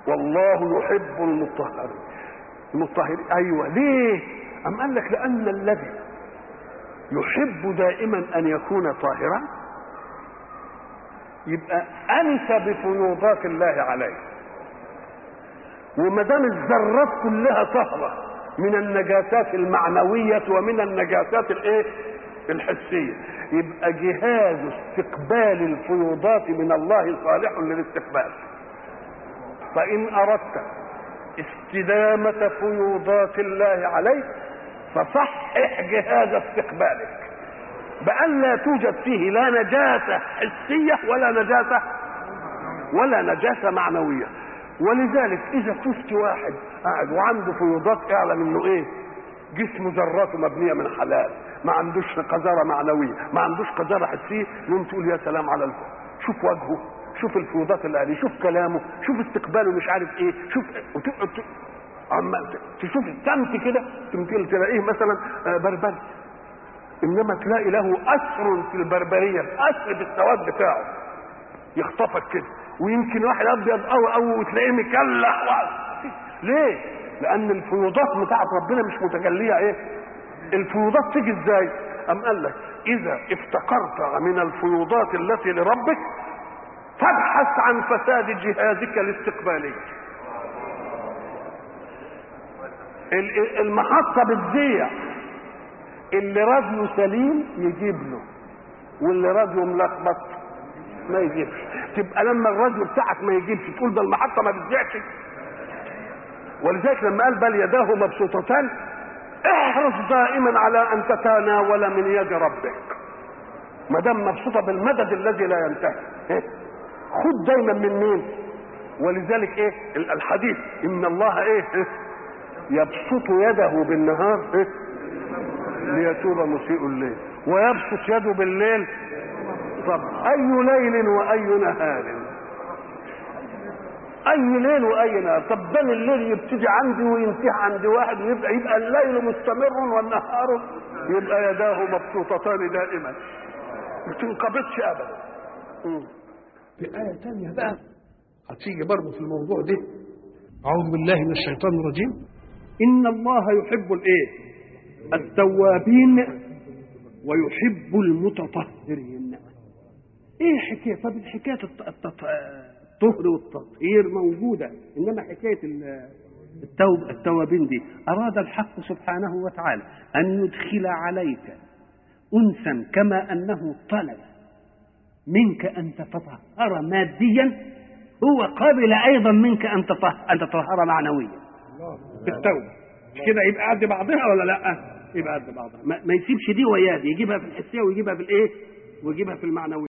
والله يحب المطهرين المطهرين ايوه ليه ام قال لك لان الذي يحب دائما ان يكون طاهرا يبقى انس بفيوضات الله عليه وما دام الذرات كلها طهره من النجاسات المعنويه ومن النجاسات الايه الحسيه يبقى جهاز استقبال الفيوضات من الله صالح للاستقبال فان اردت استدامه فيوضات الله عليك فصحح جهاز استقبالك بأن لا توجد فيه لا نجاسة حسية ولا نجاسة ولا نجاسة معنوية ولذلك إذا شفت واحد قاعد وعنده فيوضات اعلم إنه إيه؟ جسمه ذراته مبنية من حلال ما عندوش قذارة معنوية ما عندوش قذارة حسية يوم تقول يا سلام على الفو شوف وجهه شوف الفيوضات اللي عليه شوف كلامه شوف استقباله مش عارف ايه شوف وتقعد اما تشوف السمت كده تمثيل تلاقيه مثلا بربري انما تلاقي له اثر في البربريه اثر في السواد بتاعه يخطفك كده ويمكن واحد ابيض قوي قوي وتلاقيه مكلح ليه؟ لان الفيوضات بتاعت ربنا مش متجليه ايه؟ الفيوضات تيجي ازاي؟ ام قال لك اذا افتقرت من الفيوضات التي لربك فابحث عن فساد جهازك الاستقبالي المحطه بتذيع اللي راديو سليم يجيب له واللي راديو ملخبط ما يجيبش تبقى لما الراديو بتاعك ما يجيبش تقول ده المحطه ما بتذيعش ولذلك لما قال بل يداه مبسوطتان احرص دائما على ان تتناول من يد ربك ما دام مبسوطه بالمدد الذي لا ينتهي إيه؟ خد دايما من مين ولذلك ايه الحديث ان الله ايه, إيه؟ يبسط يده بالنهار إيه؟ ليتوب مسيء الليل ويبسط يده بالليل طب اي ليل واي نهار اي ليل واي نهار طب ده الليل يبتدي عندي وينتهي عند واحد ويبقى يبقى الليل مستمر والنهار يبقى يداه مبسوطتان دائما ما تنقبضش ابدا في آية تانية بقى هتيجي برضه في الموضوع ده أعوذ بالله من الشيطان الرجيم إن الله يحب الإيه؟ التوابين ويحب المتطهرين ايه حكايه طب حكايه الطهر والتطهير موجوده انما حكايه التوب التوابين دي اراد الحق سبحانه وتعالى ان يدخل عليك انسا كما انه طلب منك ان تتطهر ماديا هو قبل ايضا منك ان ان تتطهر معنويا بالتوبه مش كده يبقى قد بعضها ولا لا؟ يبقى قد بعضها ما, ما يسيبش دي ويا دي يجيبها في الحسيه ويجيبها في الايه؟ ويجيبها في المعنويه